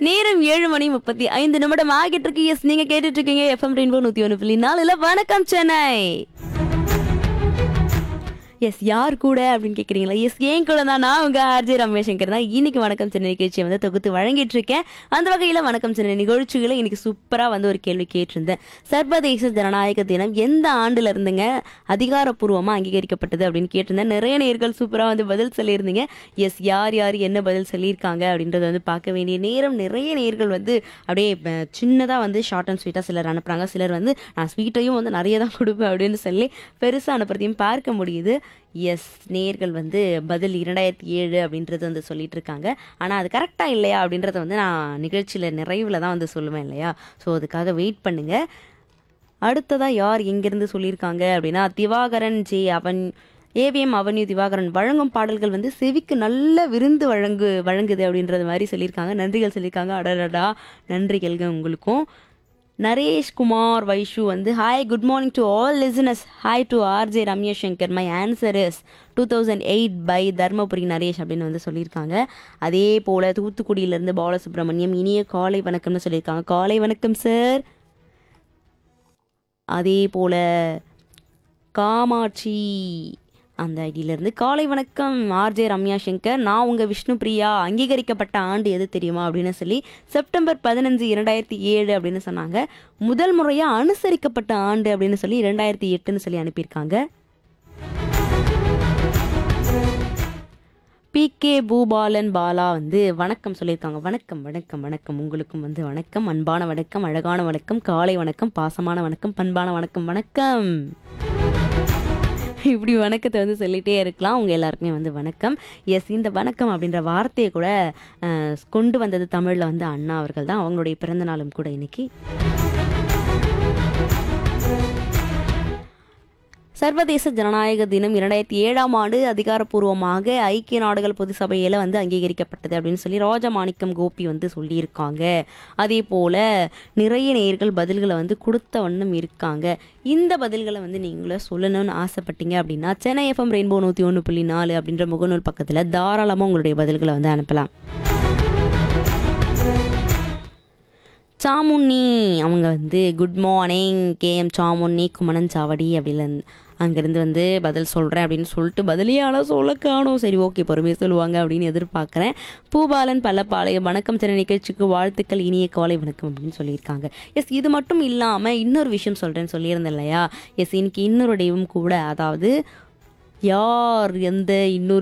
நேரம் ஏழு மணி முப்பத்தி ஐந்து நிமிடம் ஆகிட்டு இருக்கு எஸ் நீங்க கேட்டுட்டு இருக்கீங்க எஃப்எம் ரெயின்போ நூத்தி ஒன்று புள்ளி நாலுல வணக்கம் சென்னை எஸ் யார் கூட அப்படின்னு கேட்குறீங்களா எஸ் ஏன் கூட தான் நான் உங்கள் ஆர்ஜே ரமேஷ் சங்கர் தான் இன்னைக்கு வணக்கம் சென்னை நிகழ்ச்சியை வந்து தொகுத்து வழங்கிட்டு இருக்கேன் அந்த வகையில் வணக்கம் சென்னை நிகழ்ச்சிகளை இன்னைக்கு சூப்பராக வந்து ஒரு கேள்வி கேட்டிருந்தேன் சர்வதேச ஜனநாயக தினம் எந்த ஆண்டுல இருந்துங்க அதிகாரப்பூர்வமாக அங்கீகரிக்கப்பட்டது அப்படின்னு கேட்டிருந்தேன் நிறைய நேர்கள் சூப்பராக வந்து பதில் சொல்லியிருந்தீங்க எஸ் யார் யார் என்ன பதில் சொல்லியிருக்காங்க அப்படின்றத வந்து பார்க்க வேண்டிய நேரம் நிறைய நேர்கள் வந்து அப்படியே சின்னதாக வந்து ஷார்ட் அண்ட் ஸ்வீட்டாக சிலர் அனுப்புகிறாங்க சிலர் வந்து நான் ஸ்வீட்டையும் வந்து நிறைய தான் கொடுப்பேன் அப்படின்னு சொல்லி பெருசாக அனுப்புறதையும் பார்க்க முடியுது எஸ் நேர்கள் வந்து பதில் இரண்டாயிரத்தி ஏழு அப்படின்றது வந்து சொல்லிட்டு இருக்காங்க ஆனால் அது கரெக்டாக இல்லையா அப்படின்றத வந்து நான் நிகழ்ச்சியில் நிறைவில் தான் வந்து சொல்லுவேன் இல்லையா ஸோ அதுக்காக வெயிட் பண்ணுங்கள் அடுத்ததாக யார் எங்கேருந்து சொல்லியிருக்காங்க அப்படின்னா திவாகரன் ஜே அவன் ஏவிஎம் அவன்யூ திவாகரன் வழங்கும் பாடல்கள் வந்து செவிக்கு நல்ல விருந்து வழங்கு வழங்குது அப்படின்றது மாதிரி சொல்லியிருக்காங்க நன்றிகள் சொல்லியிருக்காங்க அடடடா நன்றிகள்ங்க உங்களுக்கும் நரேஷ் குமார் வைஷு வந்து hi good morning to all listeners hi to RJ Ramya Shankar my answer is two thousand eight by Dharmapuri Naresh அப்படின்னு வந்து சொல்லியிருக்காங்க அதே போல் தூத்துக்குடியிலேருந்து பாலசுப்ரமணியம் இனிய காலை வணக்கம்னு சொல்லியிருக்காங்க காலை வணக்கம் சார் அதே போல் காமாட்சி அந்த ஐடியிலேருந்து காலை வணக்கம் ஆர்ஜே ரம்யா சங்கர் நான் உங்கள் விஷ்ணு பிரியா அங்கீகரிக்கப்பட்ட ஆண்டு எது தெரியுமா அப்படின்னு சொல்லி செப்டம்பர் பதினஞ்சு இரண்டாயிரத்தி ஏழு அப்படின்னு சொன்னாங்க முதல் முறையாக அனுசரிக்கப்பட்ட ஆண்டு அப்படின்னு சொல்லி இரண்டாயிரத்தி எட்டுன்னு சொல்லி அனுப்பியிருக்காங்க பி கே பூபாலன் பாலா வந்து வணக்கம் சொல்லியிருக்காங்க வணக்கம் வணக்கம் வணக்கம் உங்களுக்கும் வந்து வணக்கம் அன்பான வணக்கம் அழகான வணக்கம் காலை வணக்கம் பாசமான வணக்கம் பண்பான வணக்கம் வணக்கம் இப்படி வணக்கத்தை வந்து சொல்லிகிட்டே இருக்கலாம் உங்கள் எல்லாருக்குமே வந்து வணக்கம் எஸ் இந்த வணக்கம் அப்படின்ற வார்த்தையை கூட அஹ், கொண்டு வந்தது தமிழில் வந்து அண்ணா அவர்கள் தான் அவங்களுடைய பிறந்த நாளும் கூட இன்னைக்கு சர்வதேச ஜனநாயக தினம் இரண்டாயிரத்தி ஏழாம் ஆண்டு அதிகாரப்பூர்வமாக ஐக்கிய நாடுகள் பொது சபையில் வந்து அங்கீகரிக்கப்பட்டது அப்படின்னு சொல்லி ராஜமாணிக்கம் கோபி வந்து சொல்லியிருக்காங்க அதே போல் நிறைய நேயர்கள் பதில்களை வந்து கொடுத்த வண்ணம் இருக்காங்க இந்த பதில்களை வந்து நீங்களும் சொல்லணும்னு ஆசைப்பட்டீங்க அப்படின்னா சென்னை எஃப்எம் ரெயின்போ நூற்றி ஒன்று புள்ளி நாலு அப்படின்ற முகநூல் பக்கத்தில் தாராளமாக உங்களுடைய பதில்களை வந்து அனுப்பலாம் சாமுண்ணி அவங்க வந்து good morning KM Samunni Kumanan Chavadi அப்படில அங்கேருந்து வந்து பதில் சொல்கிறேன் அப்படின்னு சொல்லிட்டு பதிலியால சொல்ல காணும் சரி ஓகே பொறுமையாக சொல்லுவாங்க அப்படின்னு எதிர்பார்க்குறேன் பூபாலன் பல்லப்பாளையம் வணக்கம் தின நிகழ்ச்சிக்கு வாழ்த்துக்கள் இனிய காலை வணக்கம் அப்படின்னு சொல்லியிருக்காங்க எஸ் இது மட்டும் இல்லாமல் இன்னொரு விஷயம் சொல்கிறேன்னு சொல்லியிருந்தேன் இல்லையா எஸ் இன்னைக்கு இன்னொரு டேவும் கூட அதாவது யார் எந்த இன்னொரு